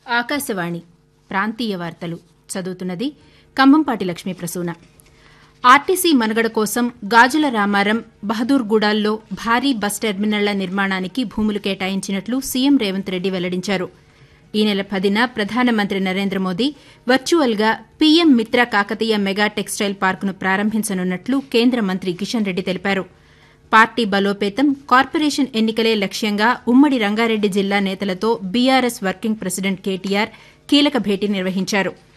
ఆకాశవాణి ప్రాంతీయ వార్తలు చదువుతున్నది కంభంపాటి లక్ష్మీ ప్రసూన ఆర్టీసీ మనుగడ కోసం గాజుల రామారం బహదూర్గూడాల్లో భారీ బస్ టెర్మినళ్ల నిర్మాణానికి భూములు కేటాయించినట్లు సీఎం రేవంత్ రెడ్డి వెల్లడించారు ఈ నెల పదిన ప్రధానమంత్రి నరేంద్ర మోదీ వర్చువల్గా PM Mitra Kakatiya mega textile పార్కును ప్రారంభించనున్నట్లు కేంద్ర మంత్రి కిషన్ రెడ్డి తెలిపారు పార్టీ బలోపేతం కార్పొరేషన్ ఎన్నికలే లక్ష్యంగా ఉమ్మడి రంగారెడ్డి జిల్లా నేతలతో బీఆర్ఎస్ వర్కింగ్ ప్రెసిడెంట్ కేటీఆర్ కీలక భేటీ నిర్వహించారు